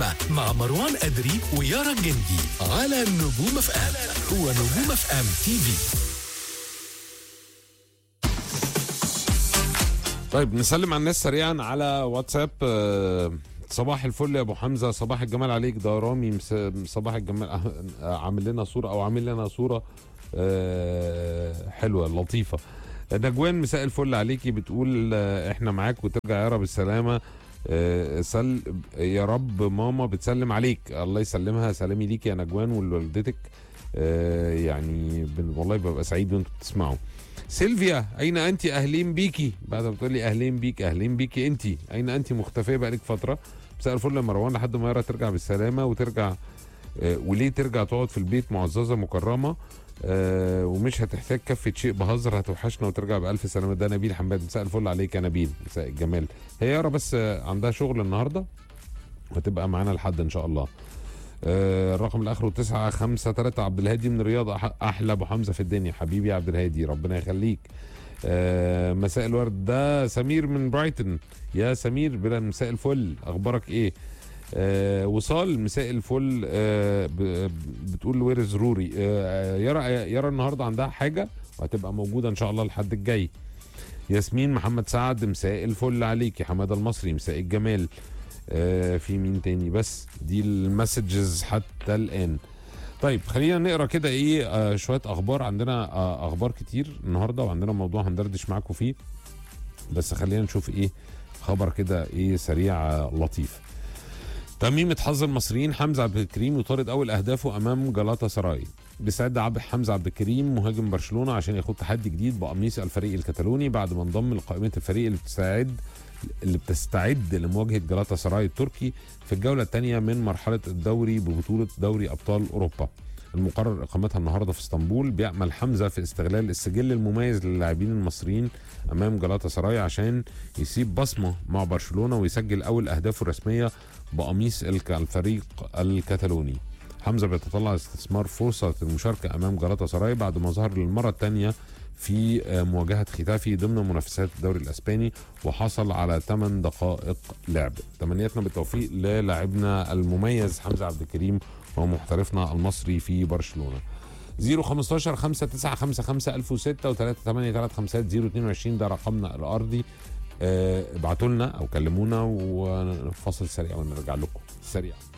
السينما مع مروان أدري ويارا الجندي على نجوم اف ام هو نجوم اف ام تي في طيب نسلم على الناس سريعا على واتساب آه، صباح الفل يا ابو حمزه صباح الجمال عليك ده رامي مس- صباح الجمال آه، عامل لنا صوره او عامل لنا صوره آه، حلوه لطيفه نجوان مساء الفل عليكي بتقول آه، احنا معاك وترجع يا رب بالسلامه آه، سل يا رب ماما بتسلم عليك الله يسلمها سلامي ليك يا نجوان ولوالدتك آه، يعني بن- والله ببقى سعيد وانتوا بتسمعوا سيلفيا اين انت اهلين بيكي بعد ما بتقولي اهلين بيك اهلين بيكي انت اين انت مختفيه بقالك فتره مساء الفل يا مروان لحد ما يارا ترجع بالسلامه وترجع آه، وليه ترجع تقعد في البيت معززه مكرمه آه ومش هتحتاج كفه شيء بهزر هتوحشنا وترجع بالف سلامه ده نبيل حماد مساء الفل عليك يا نبيل مساء الجمال هي يارا بس آه، عندها شغل النهارده وتبقى معانا لحد ان شاء الله آه، الرقم اللي اخره 9 5 3 عبد الهادي من الرياض أح- احلى ابو حمزه في الدنيا حبيبي يا عبد الهادي ربنا يخليك آه، مساء الورد ده سمير من برايتون يا سمير بلا مساء الفل اخبارك ايه آه وصال مساء الفل آه ب- بتقول وير از روري آه يرى يرى النهارده عندها حاجه وهتبقى موجوده ان شاء الله الحد الجاي ياسمين محمد سعد مساء الفل عليك يا حماده المصري مساء الجمال آه في مين تاني بس دي المسجز حتى الان طيب خلينا نقرا كده ايه آه شويه اخبار عندنا آه اخبار كتير النهارده وعندنا موضوع هندردش معاكم فيه بس خلينا نشوف ايه خبر كده ايه سريع آه لطيف تميمة حظ المصريين حمزة عبد الكريم يطارد أول أهدافه أمام جلاتا سراي بيستعد عبد حمزة عبد الكريم مهاجم برشلونة عشان ياخد تحدي جديد بقميص الفريق الكتالوني بعد ما انضم لقائمة الفريق اللي بتستعد اللي بتستعد لمواجهة جلاتا سراي التركي في الجولة الثانية من مرحلة الدوري ببطولة دوري أبطال أوروبا المقرر إقامتها النهاردة في اسطنبول بيأمل حمزة في استغلال السجل المميز للاعبين المصريين أمام جلاتا سراي عشان يسيب بصمة مع برشلونة ويسجل أول أهدافه الرسمية بقميص الك- الفريق الكتالوني حمزة بيتطلع استثمار فرصة المشاركة أمام جلاتا سراي بعد ما ظهر للمرة الثانية في آه، مواجهة ختافي ضمن منافسات الدوري الأسباني وحصل على 8 دقائق لعب تمنياتنا بالتوفيق للاعبنا المميز حمزة عبد الكريم ومحترفنا المصري في برشلونة 015 5955 1006 و 3835 022 ده رقمنا الأرضي آه، ابعتوا لنا أو كلمونا وفاصل سريع ونرجع لكم سريع